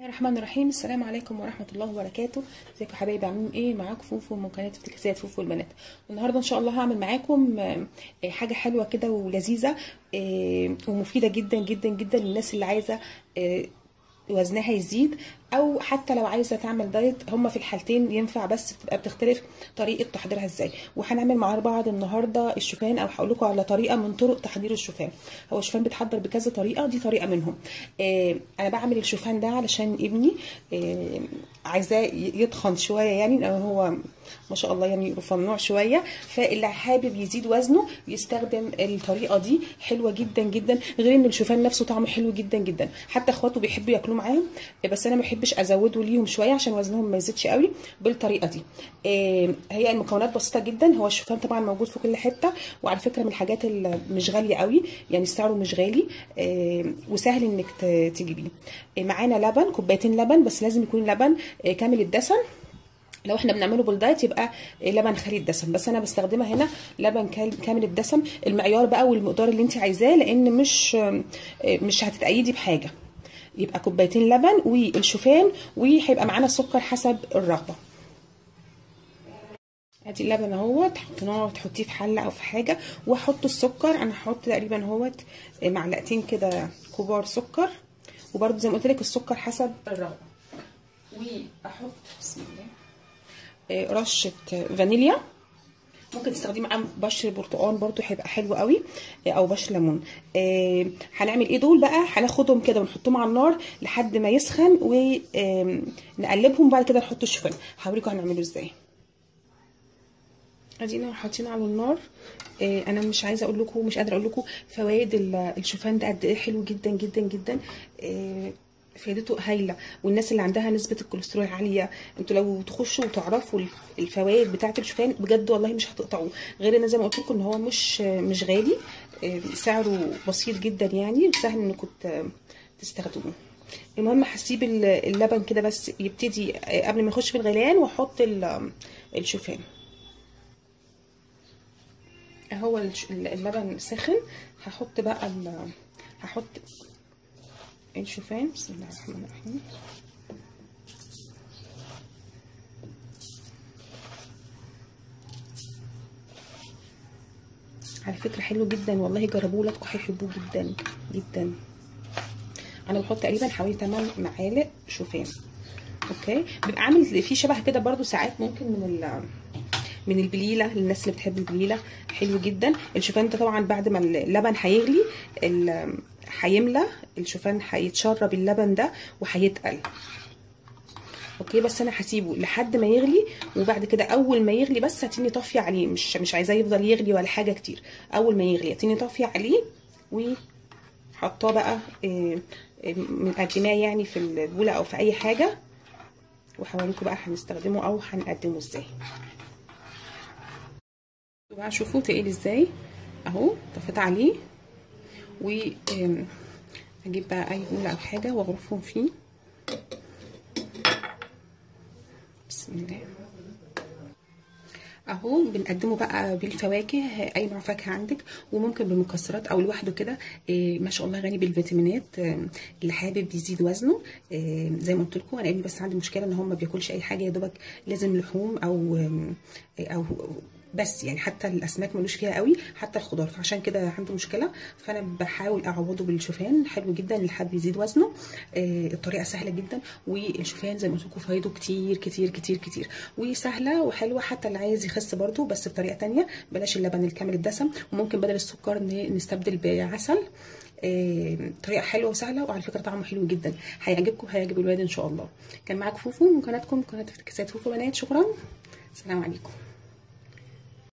الرحمن الرحيم السلام عليكم ورحمه الله وبركاته ازيكم يا حبايبي عاملين ايه معاكم فوفو من قناه افتكاسات فوفو البنات والنهارده ان شاء الله هعمل معاكم آه، آه، حاجه حلوه كده ولذيذه آه، ومفيده جدا جدا جدا للناس اللي عايزه آه، وزنها يزيد او حتى لو عايزه تعمل دايت هما في الحالتين ينفع بس بتبقى بتختلف طريقه تحضيرها ازاي وهنعمل مع بعض النهارده الشوفان او هقول لكم على طريقه من طرق تحضير الشوفان هو الشوفان بيتحضر بكذا طريقه دي طريقه منهم آه انا بعمل الشوفان ده علشان ابني آه عايزاه يتخن شويه يعني لان هو ما شاء الله يعني رفنوع شويه فاللي حابب يزيد وزنه يستخدم الطريقه دي حلوه جدا جدا غير ان الشوفان نفسه طعمه حلو جدا جدا حتى اخواته بيحبوا ياكلوه معاه بس انا ما بحبش ازوده ليهم شويه عشان وزنهم ما يزيدش قوي بالطريقه دي آه هي المكونات بسيطه جدا هو الشوفان طبعا موجود في كل حته وعلى فكره من الحاجات اللي مش غاليه قوي يعني سعره مش غالي آه وسهل انك تجيبيه آه معانا لبن كوبايتين لبن بس لازم يكون لبن كامل الدسم لو احنا بنعمله بالدايت يبقى لبن خالي الدسم بس انا بستخدمها هنا لبن كامل الدسم المعيار بقى والمقدار اللي انت عايزاه لان مش مش هتتأيدي بحاجه يبقى كوبايتين لبن والشوفان وهيبقى معانا السكر حسب الرغبه ادي اللبن اهوت حطيناه تحطيه في حله او في حاجه واحط السكر انا هحط تقريبا اهوت معلقتين كده كبار سكر وبرده زي ما قلت لك السكر حسب الرغبه واحط بسم الله رشه فانيليا ممكن تستخدمي معاه بشر برتقال برضو هيبقى حلو قوي او بشر ليمون آه هنعمل ايه دول بقى هناخدهم كده ونحطهم على النار لحد ما يسخن ونقلبهم بعد كده نحط الشوفان هوريكم هنعمله ازاي ادينا حاطين على النار آه انا مش عايزه اقول لكم مش قادره اقول لكم فوائد الشوفان ده قد ايه حلو جدا جدا جدا آه فايدته هايله والناس اللي عندها نسبه الكوليسترول عاليه انتوا لو تخشوا وتعرفوا الفوائد بتاعه الشوفان بجد والله مش هتقطعوه غير ان زي ما قلت لكم ان هو مش مش غالي سعره بسيط جدا يعني وسهل انكم تستخدموه المهم هسيب اللبن كده بس يبتدي قبل ما يخش في الغليان واحط الشوفان اهو اللبن سخن هحط بقى هحط الشوفان بسم الله الرحمن الرحيم على فكرة حلو جدا والله جربوه لكم هيحبوه جدا جدا انا بحط تقريبا حوالي 8 معالق شوفان اوكي بيبقى عامل في شبه كده برده ساعات ممكن من ال من البليله للناس اللي بتحب البليله حلو جدا الشوفان ده طبعا بعد ما اللبن هيغلي هيملى الشوفان هيتشرب اللبن ده وهيتقل اوكي بس انا هسيبه لحد ما يغلي وبعد كده اول ما يغلي بس هتني طافيه عليه مش مش عايزاه يفضل يغلي ولا حاجه كتير اول ما يغلي هتني طافيه عليه وحطاه بقى مقدماه يعني في البوله او في اي حاجه وهوريكم بقى هنستخدمه او هنقدمه ازاي بقى شوفوا تقيل ازاي اهو طفيت عليه و اجيب بقى اي بوله او حاجه واغرفهم فيه بسم الله اهو بنقدمه بقى بالفواكه اي نوع فاكهه عندك وممكن بالمكسرات او لوحده كده إيه ما شاء الله غني بالفيتامينات إيه اللي حابب يزيد وزنه إيه زي ما قلت لكم انا ابني بس عندي مشكله ان هو ما بياكلش اي حاجه يا دوبك لازم لحوم او او بس يعني حتى الاسماك ملوش فيها قوي حتى الخضار فعشان كده عنده مشكله فانا بحاول اعوضه بالشوفان حلو جدا اللي حابب يزيد وزنه آه الطريقه سهله جدا والشوفان زي ما قلت لكم فايده كتير كتير كتير كتير وسهله وحلوه حتى اللي عايز يخس برده بس بطريقه ثانيه بلاش اللبن الكامل الدسم وممكن بدل السكر نستبدل بعسل آه طريقه حلوه وسهله وعلى فكره طعمه حلو جدا هيعجبكم هيعجب الولاد ان شاء الله كان معاكم فوفو من قناتكم قناه افتكاسات فوفو بنات شكرا السلام عليكم